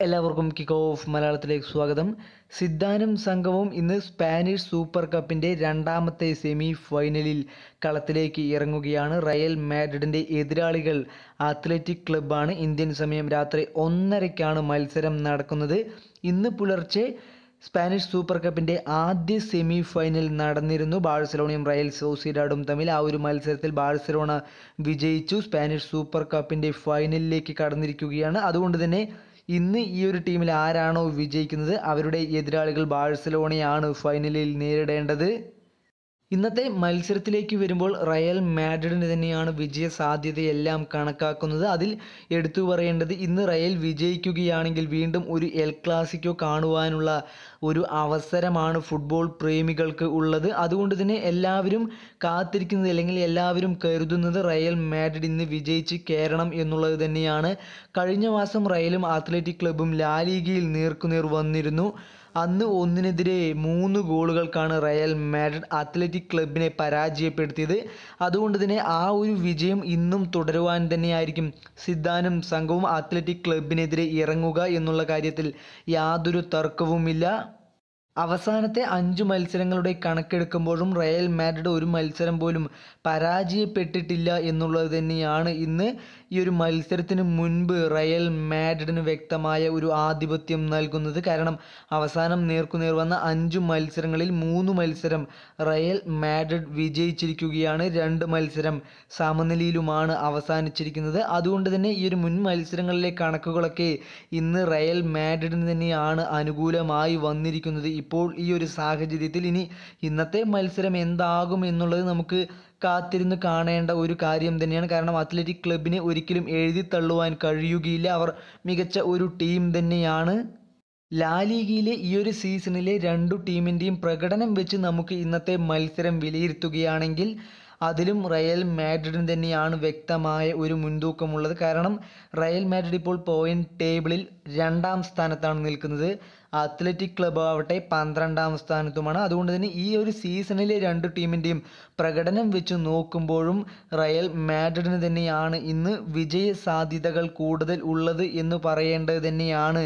എല്ലാവർക്കും kick off മലയാളത്തിലേക്ക് സ്വാഗതം സിദ്ധാനും സംഘവും ഇന്ന് സ്പാനിഷ് സൂപ്പർ കപ്പിൻ്റെ രണ്ടാമത്തെ സെമി ഫൈനലിൽ കളത്തിലേക്ക് ഇറങ്ങുകയാണ് റയൽ മാഡ്രിഡിൻ്റെ എതിരാളികൾ അത്ലറ്റിക് ക്ലബ്ബാണ് ഇന്ത്യൻ സമയം രാത്രി ഒന്നരയ്ക്കാണ് മത്സരം നടക്കുന്നത് ഇന്ന് പുലർച്ചെ സ്പാനിഷ് സൂപ്പർ കപ്പിൻ്റെ ആദ്യ സെമി ഫൈനൽ നടന്നിരുന്നു ബാഴ്സലോണയും റയൽ സോസിഡാഡും തമ്മിൽ ആ ഒരു മത്സരത്തിൽ ബാഴ്സലോണ വിജയിച്ചു സ്പാനിഷ് സൂപ്പർ കപ്പിൻ്റെ ഫൈനലിലേക്ക് കടന്നിരിക്കുകയാണ് അതുകൊണ്ട് തന്നെ ഇന്ന് ഈ ഒരു ടീമിൽ ആരാണോ വിജയിക്കുന്നത് അവരുടെ എതിരാളികൾ ബാഴ്സലോണയാണ് ഫൈനലിൽ നേരിടേണ്ടത് ഇന്നത്തെ മത്സരത്തിലേക്ക് വരുമ്പോൾ റയൽ മാഡ്രിഡിന് തന്നെയാണ് വിജയ സാധ്യതയെല്ലാം കണക്കാക്കുന്നത് അതിൽ എടുത്തു പറയേണ്ടത് ഇന്ന് റയൽ വിജയിക്കുകയാണെങ്കിൽ വീണ്ടും ഒരു എൽ ക്ലാസിക്കോ കാണുവാനുള്ള ഒരു അവസരമാണ് ഫുട്ബോൾ പ്രേമികൾക്ക് ഉള്ളത് അതുകൊണ്ട് തന്നെ എല്ലാവരും കാത്തിരിക്കുന്നത് അല്ലെങ്കിൽ എല്ലാവരും കരുതുന്നത് റയൽ മാഡ്രിഡ് ഇന്ന് വിജയിച്ച് കയറണം എന്നുള്ളത് തന്നെയാണ് കഴിഞ്ഞ മാസം റയലും അത്ലറ്റിക് ക്ലബും ലാലീഗയിൽ നേർക്കുനേർ വന്നിരുന്നു അന്ന് ഒന്നിനെതിരെ മൂന്ന് ഗോളുകൾക്കാണ് റയൽ മാഡ്രിഡ് അത്ലറ്റിക് ക്ലബിനെ പരാജയപ്പെടുത്തിയത് അതുകൊണ്ട് തന്നെ ആ ഒരു വിജയം ഇന്നും തുടരുവാൻ തന്നെയായിരിക്കും സിദ്ധാനും സംഘവും അത്ലറ്റിക് ക്ലബിനെതിരെ ഇറങ്ങുക എന്നുള്ള കാര്യത്തിൽ യാതൊരു തർക്കവുമില്ല അവസാനത്തെ അഞ്ച് മത്സരങ്ങളുടെ കണക്കെടുക്കുമ്പോഴും റയൽ മാഡ്രിഡ് ഒരു മത്സരം പോലും പരാജയപ്പെട്ടിട്ടില്ല എന്നുള്ളത് തന്നെയാണ് ഇന്ന് ഈ ഒരു മത്സരത്തിന് മുൻപ് റയൽ മാഡ്രിഡിന് വ്യക്തമായ ഒരു ആധിപത്യം നൽകുന്നത് കാരണം അവസാനം നേർക്കുനേർ വന്ന അഞ്ച് മത്സരങ്ങളിൽ മൂന്ന് മത്സരം റയൽ മാഡ്രിഡ് വിജയിച്ചിരിക്കുകയാണ് രണ്ട് മത്സരം സമനിലയിലുമാണ് അവസാനിച്ചിരിക്കുന്നത് അതുകൊണ്ട് തന്നെ ഈ ഒരു മുൻ മത്സരങ്ങളിലെ കണക്കുകളൊക്കെ ഇന്ന് റയൽ മാഡ്രിഡിന് തന്നെയാണ് അനുകൂലമായി വന്നിരിക്കുന്നത് ഇപ്പോൾ ഈ ഒരു സാഹചര്യത്തിൽ ഇനി ഇന്നത്തെ മത്സരം എന്താകും എന്നുള്ളത് നമുക്ക് കാത്തിരുന്ന് കാണേണ്ട ഒരു കാര്യം തന്നെയാണ് കാരണം അത്ലറ്റിക് ക്ലബിനെ ഒരിക്കലും എഴുതി തള്ളുവാൻ കഴിയുകയില്ല അവർ മികച്ച ഒരു ടീം തന്നെയാണ് ലാലീഗയിലെ ഈ ഒരു സീസണിലെ രണ്ടു ടീമിൻ്റെയും പ്രകടനം വെച്ച് നമുക്ക് ഇന്നത്തെ മത്സരം വിലയിരുത്തുകയാണെങ്കിൽ അതിലും റയൽ മാഡ്രിഡിന് തന്നെയാണ് വ്യക്തമായ ഒരു മുൻതൂക്കമുള്ളത് കാരണം റയൽ മാഡ്രിഡ് ഇപ്പോൾ പോയിന്റ് ടേബിളിൽ രണ്ടാം സ്ഥാനത്താണ് നിൽക്കുന്നത് അത്ലറ്റിക് ക്ലബ് ആവട്ടെ പന്ത്രണ്ടാം സ്ഥാനത്തുമാണ് അതുകൊണ്ട് തന്നെ ഈ ഒരു സീസണിലെ രണ്ട് ടീമിൻ്റെയും പ്രകടനം വെച്ച് നോക്കുമ്പോഴും റയൽ മാഡ്രിഡിന് തന്നെയാണ് ഇന്ന് വിജയ സാധ്യതകൾ കൂടുതൽ ഉള്ളത് എന്ന് പറയേണ്ടത് തന്നെയാണ്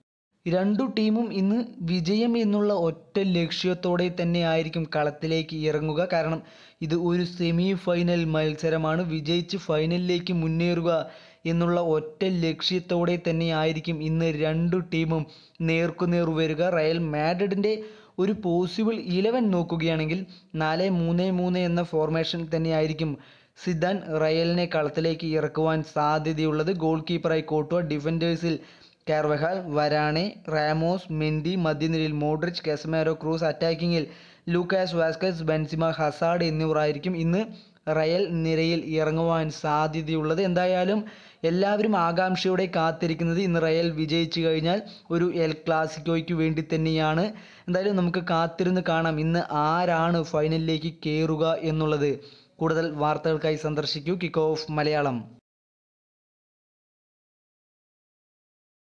രണ്ടു ടീമും ഇന്ന് വിജയം എന്നുള്ള ഒറ്റ ലക്ഷ്യത്തോടെ തന്നെ ആയിരിക്കും കളത്തിലേക്ക് ഇറങ്ങുക കാരണം ഇത് ഒരു സെമി ഫൈനൽ മത്സരമാണ് വിജയിച്ച് ഫൈനലിലേക്ക് മുന്നേറുക എന്നുള്ള ഒറ്റ ലക്ഷ്യത്തോടെ തന്നെ ആയിരിക്കും ഇന്ന് രണ്ടു ടീമും നേർക്കുനേർ വരിക റയൽ മാഡ്രിഡിൻ്റെ ഒരു പോസിബിൾ ഇലവൻ നോക്കുകയാണെങ്കിൽ നാല് മൂന്ന് മൂന്ന് എന്ന ഫോർമേഷൻ തന്നെയായിരിക്കും സിദാൻ റയലിനെ കളത്തിലേക്ക് ഇറക്കുവാൻ സാധ്യതയുള്ളത് ഗോൾ കീപ്പറായി കോട്ടുവ ഡിഫൻഡേഴ്സിൽ കാർവഹാൽ വരാണെ റാമോസ് മെൻഡി മധ്യനിരയിൽ മോഡ്രിച്ച് കെസമാരോ ക്രൂസ് അറ്റാക്കിങ്ങിൽ ലൂക്കാസ് വാസ്കസ് ബെൻസിമ ഹസാഡ് എന്നിവരായിരിക്കും ഇന്ന് റയൽ നിരയിൽ ഇറങ്ങുവാൻ സാധ്യതയുള്ളത് എന്തായാലും എല്ലാവരും ആകാംക്ഷയോടെ കാത്തിരിക്കുന്നത് ഇന്ന് റയൽ വിജയിച്ചു കഴിഞ്ഞാൽ ഒരു എൽ ക്ലാസിക്കോയ്ക്ക് വേണ്ടി തന്നെയാണ് എന്തായാലും നമുക്ക് കാത്തിരുന്ന് കാണാം ഇന്ന് ആരാണ് ഫൈനലിലേക്ക് കയറുക എന്നുള്ളത് കൂടുതൽ വാർത്തകൾക്കായി സന്ദർശിക്കൂ കിക്ക് ഓഫ് മലയാളം